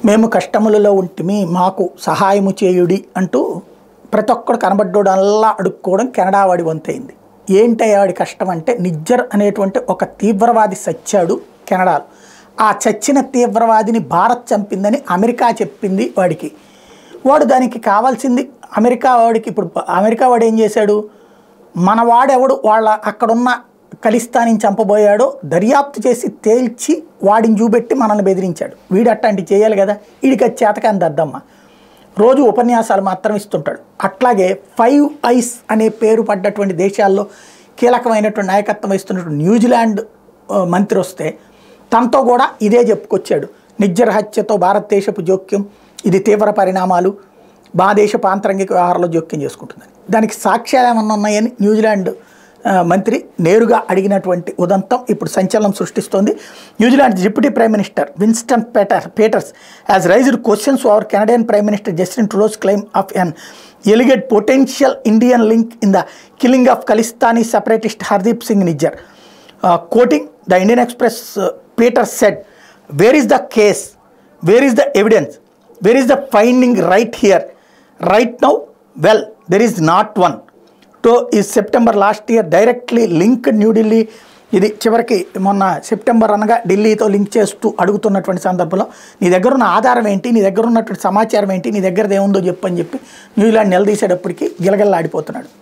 మేము కష్టములలో ఉంటిమి మాకు సహాయము చేయుడి అంటూ ప్రతి ఒక్కడు కనబడ్డోడల్లా అడుక్కోవడం కెనడా వాడి వంతైంది ఏంటయ్యా వాడి కష్టం అంటే నిజ్జర్ అనేటువంటి ఒక తీవ్రవాది సచ్చాడు కెనడాలో ఆ చచ్చిన తీవ్రవాదిని భారత్ చంపిందని అమెరికా చెప్పింది వాడికి వాడు దానికి కావాల్సింది అమెరికా వాడికి ఇప్పుడు అమెరికా వాడు ఏం చేశాడు మన వాడెవడు వాళ్ళ అక్కడున్న ఖలిస్తానీ చంపబోయాడో దర్యాప్తు చేసి తేల్చి వాడిని చూపెట్టి మనల్ని బెదిరించాడు వీడు అట్లాంటివి చేయాలి కదా వీడికి అది చేతకాని దద్దమ్మ రోజు ఉపన్యాసాలు మాత్రం ఇస్తుంటాడు అట్లాగే ఫైవ్ ఐస్ అనే పేరు పడ్డటువంటి దేశాల్లో కీలకమైనటువంటి నాయకత్వం వహిస్తున్నటువంటి న్యూజిలాండ్ ఆ, మంత్రి వస్తే తనతో కూడా ఇదే చెప్పుకొచ్చాడు నిజ్జర హత్యతో భారతదేశపు జోక్యం ఇది తీవ్ర పరిణామాలు మా దేశపు ఆంతరంగిక వ్యవహారంలో జోక్యం చేసుకుంటుందని దానికి సాక్ష్యాలు ఏమన్నా ఉన్నాయని న్యూజిలాండ్ ఆ, మంత్రి నేరుగా అడిగినటువంటి ఉదంతం ఇప్పుడు సంచలనం సృష్టిస్తోంది New Zealand deputy prime minister Winston Peter Peters has raised questions over Canadian prime minister Justin Trudeau's claim of an alleged potential Indian link in the killing of Khalistani separatist Hardeep Singh Nijjar uh, quoting the Indian Express, uh, Peter said, Where is the case? Where is the evidence? Where is the finding right here? Right now? Well, there is not one. To is September last year directly linked New Delhi ఇది చివరికి మొన్న September అనగా ఢిల్లీతో link చేస్తూ అడుగుతున్నటువంటి సందర్భంలో నీ దగ్గర ఉన్న ఆధారం ఏంటి నీ దగ్గర ఉన్నటువంటి సమాచారం ఏంటి నీ దగ్గర ఏముందో చెప్పని చెప్పి న్యూజిలాండ్ నిలదీసేటప్పటికి గిలగల్లాడిపోతున్నాడు